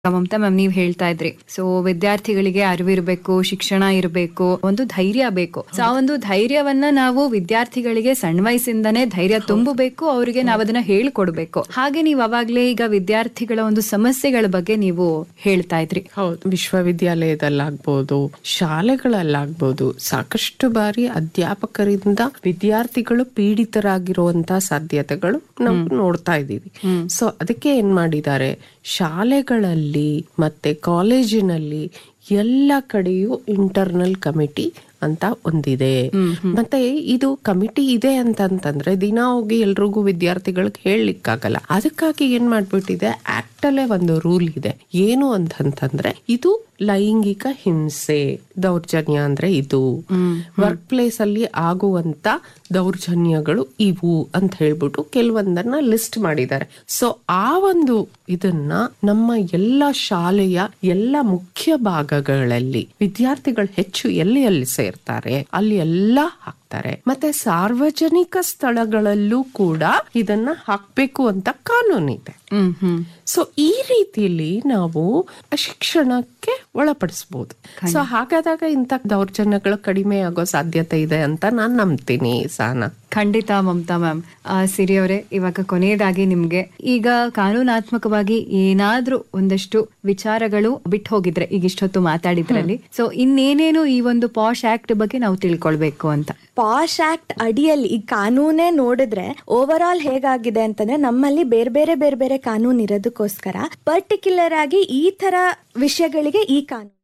Mamata ma'am ನೀವ್ ಹೇಳ್ತಾ ಇದ್ರಿ ಸೊ ವಿದ್ಯಾರ್ಥಿಗಳಿಗೆ ಅರಿವಿರ್ಬೇಕು ಶಿಕ್ಷಣ ಇರಬೇಕು ಒಂದು ಧೈರ್ಯ ಬೇಕು ಸೊ ಆ ಒಂದು ಧೈರ್ಯವನ್ನ ನಾವು ವಿದ್ಯಾರ್ಥಿಗಳಿಗೆ ಸಣ್ಣ ವಯಸ್ಸಿಂದನೇ ಧೈರ್ಯ ತುಂಬಬೇಕು ಅವರಿಗೆ ನಾವು ಅದನ್ನ ಹೇಳ್ಕೊಡ್ಬೇಕು ಹಾಗೆ ನೀವು ಅವಾಗ್ಲೇ ಈಗ ವಿದ್ಯಾರ್ಥಿಗಳ ಒಂದು ಸಮಸ್ಯೆಗಳ ಬಗ್ಗೆ ನೀವು ಹೇಳ್ತಾ ಇದ್ರಿ ಹೌದು ವಿಶ್ವವಿದ್ಯಾಲಯದಲ್ಲಾಗ್ಬೋದು ಶಾಲೆಗಳಲ್ಲಾಗ್ಬೋದು ಸಾಕಷ್ಟು ಬಾರಿ ಅಧ್ಯಾಪಕರಿಂದ ವಿದ್ಯಾರ್ಥಿಗಳು ಪೀಡಿತರಾಗಿರುವಂತ ಸಾಧ್ಯತೆಗಳು ನಾವು ನೋಡ್ತಾ ಇದ್ದೀವಿ ಸೊ ಅದಕ್ಕೆ ಏನ್ ಮಾಡಿದ್ದಾರೆ ಶಾಲೆಗಳಲ್ಲಿ ಮತ್ತೆ ಕಾಲೇಜಿನಲ್ಲಿ ಎಲ್ಲ ಕಡೆಯೂ ಇಂಟರ್ನಲ್ ಕಮಿಟಿ ಅಂತ ಒಂದಿದೆ ಮತ್ತೆ ಇದು ಕಮಿಟಿ ಇದೆ ಅಂತಂತಂದ್ರೆ ದಿನ ಹೋಗಿ ಎಲ್ರಿಗೂ ವಿದ್ಯಾರ್ಥಿಗಳಿಗೆ ಹೇಳಲಿಕ್ಕಾಗಲ್ಲ ಅದಕ್ಕಾಗಿ ಏನ್ ಮಾಡ್ಬಿಟ್ಟಿದೆ ಆಕ್ಟ್ ಅಲ್ಲೇ ಒಂದು ರೂಲ್ ಇದೆ ಏನು ಅಂತಂತಂದ್ರೆ ಇದು ಲೈಂಗಿಕ ಹಿಂಸೆ ದೌರ್ಜನ್ಯ ಅಂದ್ರೆ ಇದು ವರ್ಕ್ ಪ್ಲೇಸ್ ಅಲ್ಲಿ ಆಗುವಂತ ದೌರ್ಜನ್ಯಗಳು ಇವು ಅಂತ ಹೇಳ್ಬಿಟ್ಟು ಕೆಲವೊಂದನ್ನ ಲಿಸ್ಟ್ ಮಾಡಿದ್ದಾರೆ ಸೊ ಆ ಒಂದು ಇದನ್ನ ನಮ್ಮ ಎಲ್ಲ ಶಾಲೆಯ ಎಲ್ಲ ಮುಖ್ಯ ಭಾಗಗಳಲ್ಲಿ ವಿದ್ಯಾರ್ಥಿಗಳು ಹೆಚ್ಚು ಎಲ್ಲಿ ಎಲ್ಲಿ ಸೇರ್ತಾರೆ ಅಲ್ಲಿ ಎಲ್ಲ ಹಾಕ್ತಾರೆ ಮತ್ತೆ ಸಾರ್ವಜನಿಕ ಸ್ಥಳಗಳಲ್ಲೂ ಕೂಡ ಇದನ್ನ ಹಾಕ್ಬೇಕು ಅಂತ ಕಾನೂನಿದೆ ಹ್ಮ್ ಹ್ಮ್ ಸೊ ಈ ರೀತಿಯಲ್ಲಿ ನಾವು ಶಿಕ್ಷಣಕ್ಕೆ ಒಳಪಡಿಸಬಹುದು ಸೊ ಹಾಗಾದಾಗ ಇಂಥ ದೌರ್ಜನ್ಯಗಳು ಕಡಿಮೆ ಆಗೋ ಸಾಧ್ಯತೆ ಇದೆ ಅಂತ ನಾನ್ ನಂಬ್ತೀನಿ ಸಹನಾ ಖಂಡಿತ ಮಮತಾ ಮ್ಯಾಮ್ ಸಿರಿ ಅವರೇ ಇವಾಗ ಕೊನೆಯದಾಗಿ ನಿಮ್ಗೆ ಈಗ ಕಾನೂನಾತ್ಮಕವಾಗಿ ಏನಾದ್ರೂ ಒಂದಷ್ಟು ವಿಚಾರಗಳು ಬಿಟ್ಟು ಹೋಗಿದ್ರೆ ಈಗ ಇಷ್ಟೊತ್ತು ಮಾತಾಡಿದ್ರಲ್ಲಿ ಸೊ ಇನ್ನೇನೇನು ಈ ಒಂದು ಪಾಶ್ ಆಕ್ಟ್ ಬಗ್ಗೆ ನಾವು ತಿಳ್ಕೊಳ್ಬೇಕು ಅಂತ ಪಾಶ್ ಆಕ್ಟ್ ಅಡಿಯಲ್ಲಿ ಈ ಕಾನೂನೇ ನೋಡಿದ್ರೆ ಓವರ್ ಆಲ್ ಹೇಗಾಗಿದೆ ಅಂತಂದ್ರೆ ನಮ್ಮಲ್ಲಿ ಬೇರೆ ಬೇರೆ ಬೇರೆ ಬೇರೆ ಕಾನೂನು ಇರೋದಕ್ಕೋಸ್ಕರ ಪರ್ಟಿಕ್ಯುಲರ್ ಆಗಿ ಈ ತರ ವಿಷಯಗಳಿಗೆ ಈ ಕಾನೂನು